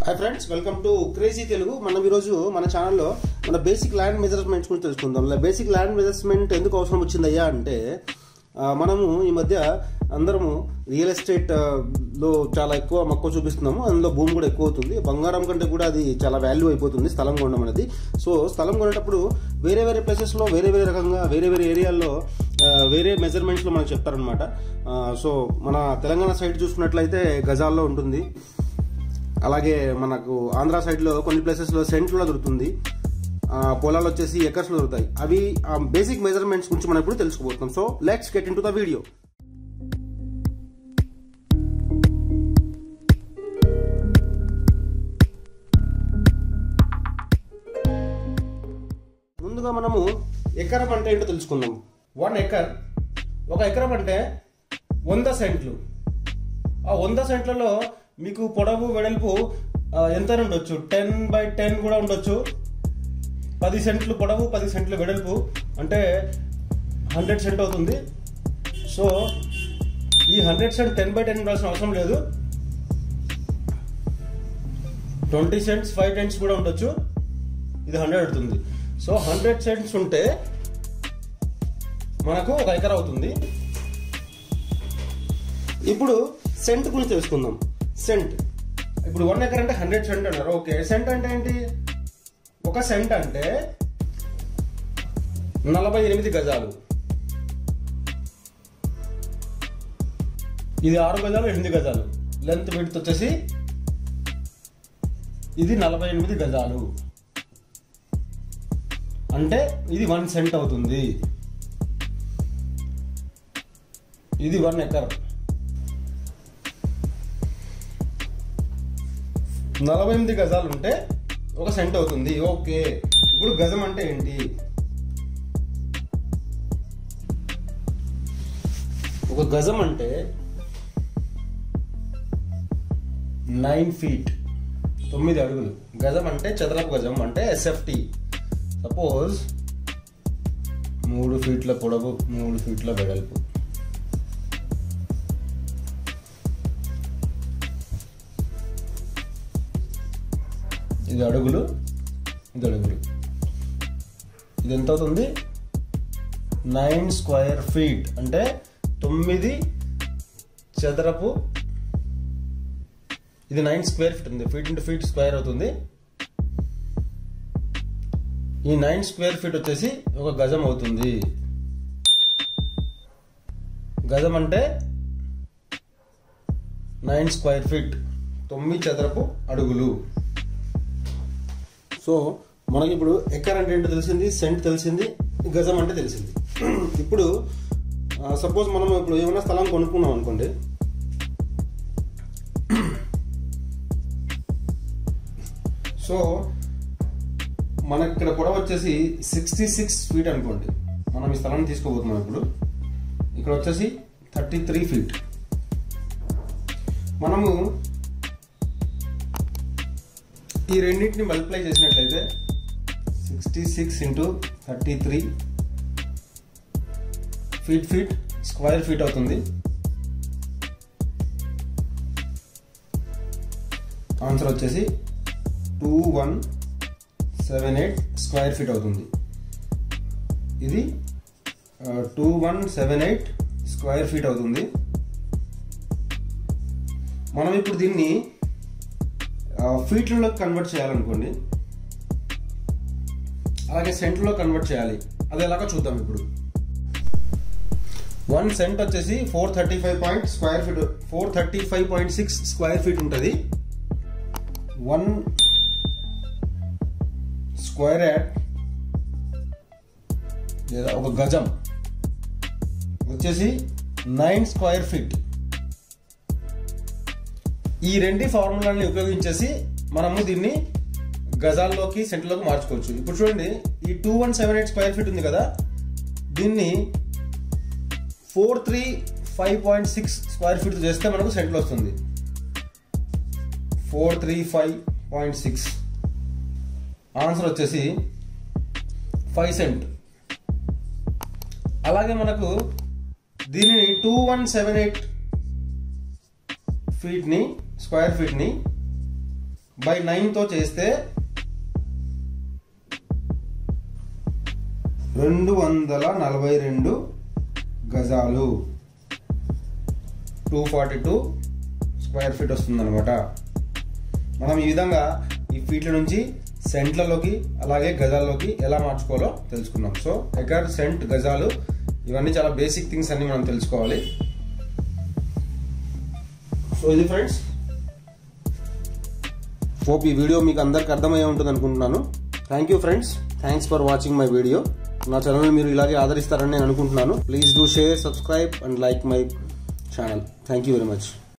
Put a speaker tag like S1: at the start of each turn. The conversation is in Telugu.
S1: hi friends welcome to crazy Telugu మనం ఈరోజు మన ఛానల్లో మన బేసిక్ ల్యాండ్ మెజర్మెంట్స్ గురించి తెలుసుకుందాం బేసిక్ ల్యాండ్ మెజర్మెంట్ ఎందుకు అవసరం వచ్చిందయ్యా అంటే ఆ, మనము ఈ మధ్య అందరము రియల్ ఎస్టేట్ ఆ, లో చాలా ఎక్కువ మక్కువ చూపిస్తున్నాము అందులో భూమి కూడా ఎక్కువ అవుతుంది బంగారం కంటే కూడా అది చాలా వాల్యూ అయిపోతుంది స్థలం కొనడం అనేది సో స్థలం కొనేటప్పుడు వేరే వేరే ప్లేసెస్లో వేరే వేరే రకంగా వేరే వేరే ఏరియాల్లో ఆ, వేరే మెజర్మెంట్స్లో మనకు చెప్తారనమాట సో మన తెలంగాణ సైడ్ చూసుకున్నట్లయితే గజాల్లో ఉంటుంది అలాగే మనకు ఆంధ్ర సైడ్లో కొన్ని ప్లేసెస్లో సెంట్లో దొరుకుతుంది ఆ, పొలాలు వచ్చేసి ఎకర్స్లో దొరుకుతాయి అవి బేసిక్ మెజర్మెంట్స్ గురించి మనం ఇప్పుడు తెలుసుకోబోతున్నాం so let's get into the video ముందుగా మనము ఎకరం అంటే ఏంటో తెలుసుకుందాం వన్ ఎకర్ ఒక ఎకరం అంటే వంద సెంట్లు ఆ వంద సెంట్లలో మీకు పొడవు వెడల్పు ఆ, ఎంత ఉండొచ్చు టెన్ బై టెన్ కూడా ఉండొచ్చు పది సెంట్లు పొడవు పది సెంట్లు వెడల్పు అంటే హండ్రెడ్ సెంట్ అవుతుంది సో ఈ hundred cent ten by ten ఉండాల్సిన అవసరం లేదు ట్వంటీ సెంట్స్ ఫైవ్ టెంట్స్ కూడా ఉండొచ్చు ఇది హండ్రెడ్ అవుతుంది సో హండ్రెడ్ సెంట్స్ ఉంటే మనకు ఒక ఎకర్ అవుతుంది ఇప్పుడు సెంట్ గురించి తెలుసుకుందాం సెంట్ ఇప్పుడు వన్ ఎకర్ అంటే హండ్రెడ్ సెంట్ అన్నారు ఓకే సెంట్ అంటే ఏంటి ఒక సెంట్ అంటే నలభై ఎనిమిది గజాలు ఇది ఆరు గజాలు ఎనిమిది గజాలు లెంత్ విడ్త్ వచ్చేసి ఇది నలభై ఎనిమిది గజాలు అంటే ఇది వన్ సెంట్ అవుతుంది ఇది వన్ ఎకర్ నలభై ఎనిమిది గజాలు ఉంటే ఒక సెంట్ అవుతుంది ఓకే ఇప్పుడు గజం అంటే ఏంటి ఒక గజం అంటే నైన్ ఫీట్ తొమ్మిది అడుగులు గజం అంటే చదరపు గజం అంటే ఎస్ఎఫ్టి సపోజ్ మూడు ఫీట్ల పొడవు మూడు ఫీట్ల వెడల్పు ఇది అడుగులు ఇది అడుగులు ఇది ఎంత అవుతుంది నైన్ స్క్వేర్ ఫీట్ అంటే తొమ్మిది చదరపు ఇది నైన్ స్క్వేర్ ఫీట్ ఉంది ఫీట్ ఇంటూ ఫీట్ స్క్వేర్ అవుతుంది ఈ నైన్ స్క్వేర్ ఫీట్ వచ్చేసి ఒక గజం అవుతుంది గజం అంటే నైన్ స్క్వేర్ ఫీట్ తొమ్మిది చదరపు అడుగులు సో మనకి ఇప్పుడు ఎకర్ అంటే ఏంటో తెలిసింది సెంట్ తెలిసింది గజం అంటే తెలిసింది ఇప్పుడు సపోజ్ మనం ఇప్పుడు ఏమైనా స్థలం కొనుక్కున్నాం అనుకోండి సో మనకి ఇక్కడ పొడవు వచ్చేసి సిక్స్టీ సిక్స్ ఫీట్ అనుకోండి మనం ఈ స్థలాన్ని తీసుకోబోతున్నాం ఇప్పుడు ఇక్కడ వచ్చేసి థర్టీ త్రీ ఫీట్ మనము ఈ రెండింటిని మల్టిప్లై చేసినట్లయితే sixty six into thirty three feet feet square feet అవుతుంది ఆన్సర్ వచ్చేసి two one seven eight square feet అవుతుంది ఇది two one seven eight square feet అవుతుంది మనం ఇప్పుడు దీన్ని ఫీట్లలో కన్వర్ట్ చేయాలనుకోండి అలాగే సెంట్లో కన్వర్ట్ చేయాలి అది ఎలాగో చూద్దాం ఇప్పుడు వన్ సెంట్ వచ్చేసి four thirty five point square feet four thirty five point six square feet ఉంటుంది వన్ స్క్వేర్ యాడ్ లేదా ఒక గజం వచ్చేసి నైన్ స్క్వేర్ ఫీట్ ఈ రెండు ఫార్ములాని ఉపయోగించేసి మనము దీన్ని గజాల్లోకి సెంట్లోకి మార్చుకోవచ్చు ఇప్పుడు చూడండి ఈ two one seven eight square feet ఉంది కదా దీన్ని four three five point six square feet చేస్తే మనకు సెంట్లో వస్తుంది four three five point six answer వచ్చేసి ఫైవ్ సెంట్ అలాగే మనకు దీనిని టూ వన్ సెవెన్ ఎయిట్ ఫీట్ని స్క్వేర్ ఫీట్ని బై నైన్తో చేస్తే రెండు వందల నలభై రెండు గజాలు two forty two square feet వస్తుంది అనమాట మనం ఈ విధంగా ఈ ఫీట్ల నుంచి సెంట్లలోకి అలాగే గజాల్లోకి ఎలా మార్చుకోవాలో తెలుసుకున్నాం సో ఎకర్ సెంట్ గజాలు ఇవన్నీ చాలా బేసిక్ థింగ్స్ అన్ని మనం తెలుసుకోవాలి సో ఇది ఫ్రెండ్స్ హోప్ ఈ వీడియో మీకు అందరికి అర్థమయ్యే ఉంటుంది అనుకుంటున్నాను thank you friends thanks for watching my video నా ఛానల్ మీరు ఇలాగే ఆదరిస్తారని నేను అనుకుంటున్నాను please do share subscribe and like my channel thank you very much